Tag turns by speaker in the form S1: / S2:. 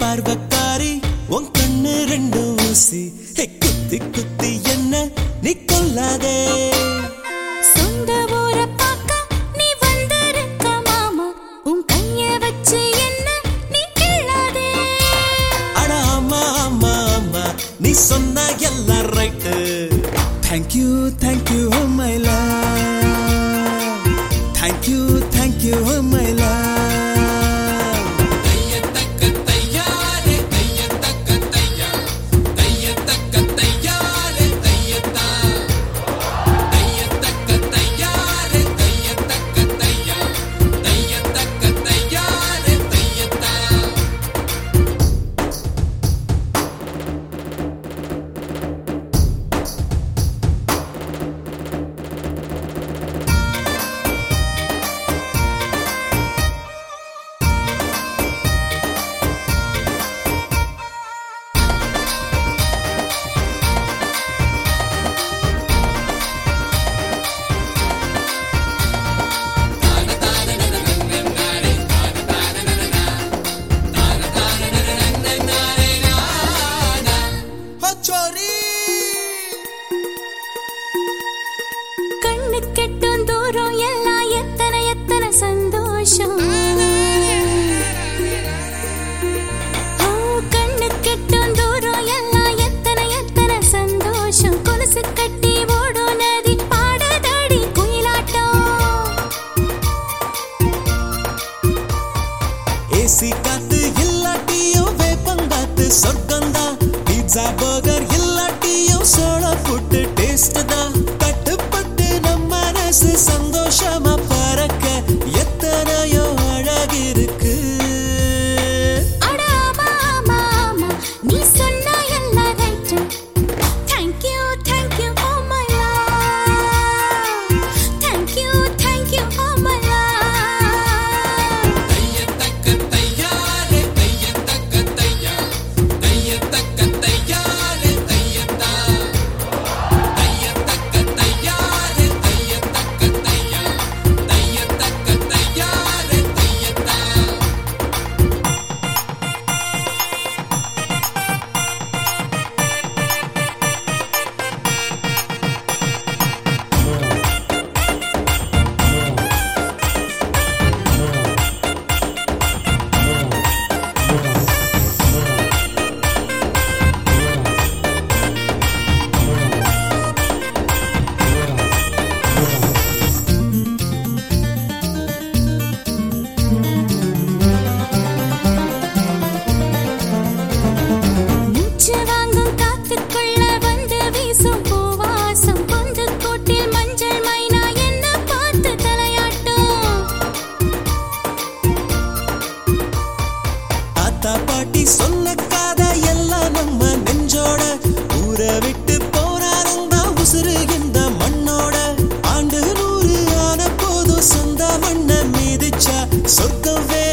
S1: பார்வக்காரி உன் கண்ணு ரெண்டு ஊசி ஹே, குத்தி குத்தி என்ன நீ கொல்லாதே
S2: சொந்த ஊரை பார்க்க நீ வந்திருக்க மாமா உன் கைய வச்சு என்ன நீ கிள்ளாதே
S1: அட ஆமா ஆமா ஆமா நீ சொன்ன எல்லாம் right thank you thank you my love thank you thank you my love
S2: கண்ணு கெட்டும் தூரம் எல்லாம் எத்தனை எத்தனை சந்தோஷம் ஓ, கண்ணு கெட்டும் தூரம் எல்லாம் எத்தனை எத்தனை சந்தோஷம் கொலுசு கட்டி ஓடும் நதி பாடதடி குயிலாட்டம்
S1: ஏசி காத்து இல்லாட்டியும் வேப்பங்காத்து சொர்க்கம்தான் பீட்சா பர்கர் இல்லாட்டியும் சோள புட்டு டேஸ்ட் தான் கட்டுப்பட்டு நம்ம மனசு சந்தோஷமா பறக்க எத்தனையோ அழகிருக்கு
S2: அட ஆமா, ஆமா, ஆமா, நீ சொன்ன எல்லாம் right. Thank you, thank you, oh my love. Thank you, thank you, oh my love. மூச்சு வாங்கும் காத்துக்குள்ள வந்து வீசும் பூவாசம் பொந்து கூட்டில் மஞ்சள் மைனா என்ன பார்த்து தலையாட்டும்
S1: ஆத்தா பாட்டி சொன்ன கதை எல்லாம் நம்ம நெஞ்சோட ஊரை விட்டு போனாலும் தான் உசுறு இந்த மண்ணோட ஆண்டு நூறு ஆன போதும் சொந்த மண்ணை மீதிச்சா சொர்க்கம் வே